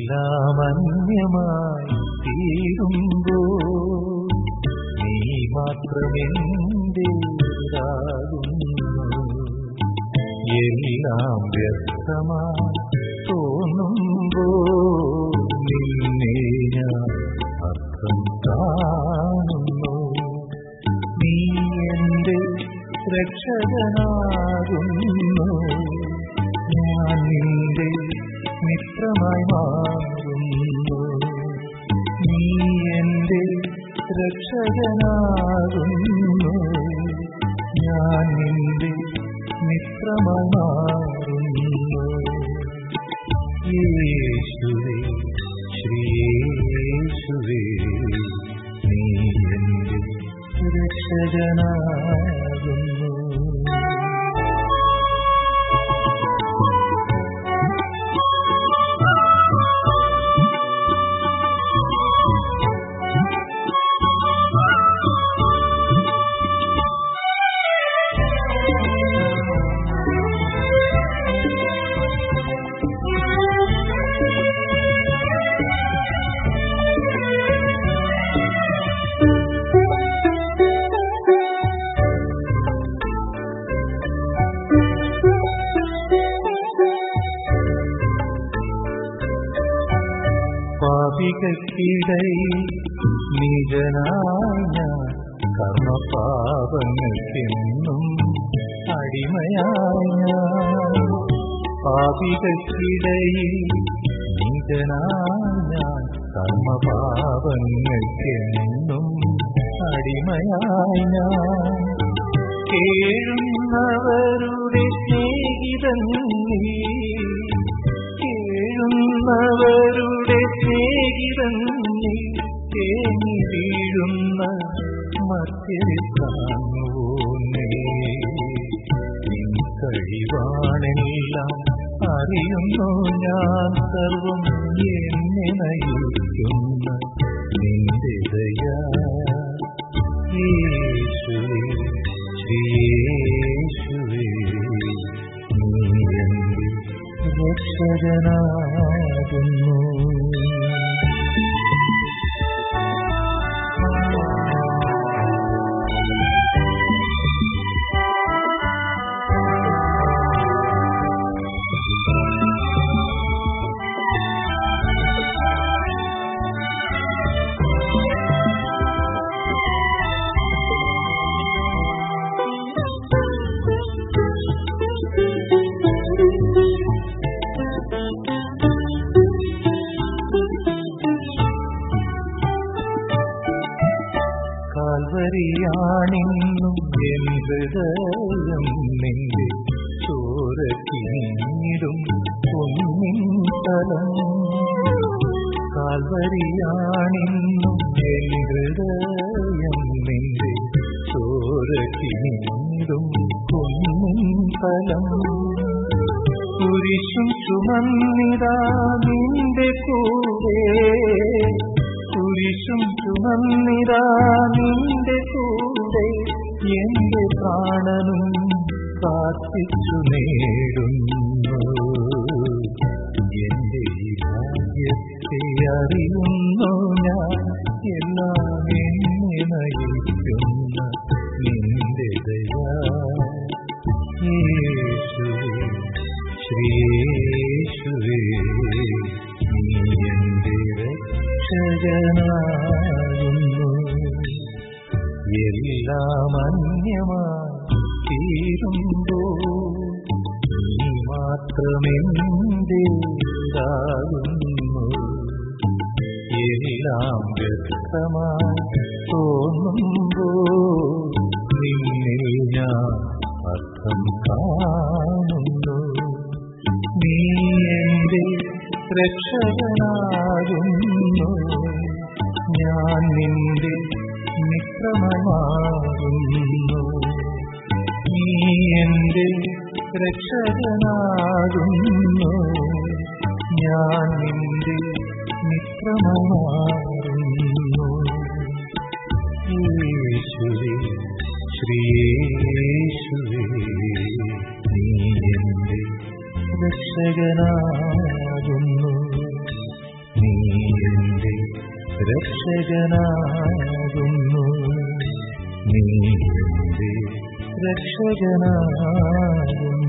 എല്ലാം അന്യമായി തീരുമ്പോ നീ മാത്രമെന്തേതാകുന്നു എല്ലാം വ്യക്തമായി തോന്നുമ്പോ നിന്നെ ഞാൻ അർത്ഥം കാണുന്നു നീ എന്റെ രക്ഷകനാകുന്നു ഞാൻ നിന്റെ മിത്രമായി മാറുന്നു നീ എന്റെ രക്ഷകനാകുന്നു ഞാൻ നിന്റെ മിത്രമായി മാറുന്നു യേശുവേ ശ്രീയേശുവേ നീ എന്റെ രക്ഷകനാകുന്നു പാപികൾക്കിടയിൽ നിജനായ ഞാൻ കർമ്മപാപങ്ങൾക്കെന്നും അടിമയായ ഞാൻ പാപികൾക്കിടയിൽ നിജനായ ഞാൻ കർമ്മപാപങ്ങൾക്കെന്നും അടിമയായ ഞാൻ കേഴുന്നവരുടെ സ്നേഹിതൻ നീ കേഴുന്നവരുടെ സ്നേഹിതൻ നീ തേങ്ങി വീഴുന്ന മധ്യരെ കാണുവോന്നേ നിൻ കഴിവാണെല്ലാം അറിയുന്നു ഞാൻ സർവം എന്നെ നയിക്കുന്ന നിന്റെ ദയാ യേശുവേ ശ്രീയേശുവേ നീ എന്റെ രക്ഷകനാകുന്നു കാൽവരിയാണിന്നും എൻ ഹൃദയം നിന്റെ ചോരക്കിനീടും പൊന്നിൻ തലം കാൽവരിയാണിന്നും എൻ ഹൃദയം നിന്റെ ചോരക്കിനീടും പൊന്നിൻ തലം കുരിശും ചുമന്നിതാ നിന്റെ കൂടെ കുരിശും ചുമന്നിതാ നിന്റെ കൂടെ എന്റെ പ്രാണനും പ്രാർത്ഥിച്ചു നേടുന്നു എന്റെ ഈ ഭാഗ്യത്തെ അറിയുന്നു ഞാൻ എല്ലാം എന്നെ നയിക്കുന്ന നിന്റെ ദയാ യേശുവേ ശ്രീയേശുവേ നീ എന്റെ രക്ഷകനാകുന്നു എല്ലാം അന്യമായി തീരുമ്പോ നീ മാത്രമെന്തേതാകുന്നു എല്ലാം വ്യക്തമായി തോന്നുമ്പോ നിന്നിൽ ഞാൻ അർത്ഥം കാണുന്നു നീ എന്റെ രക്ഷകനാകുന്നു ഞാൻ നിന്റെ മിത്രമാകുന്നു നീ എന്റെ രക്ഷകനാകുന്നു ഞാൻ നിന്റെ മിത്രമാകുന്നു യേശുവേ ശ്രീയേശുവേ നീ എന്റെ രക്ഷകനാകുന്നു രക്ഷകനാകുന്നു നീ എന്റെ രക്ഷകനാകുന്നു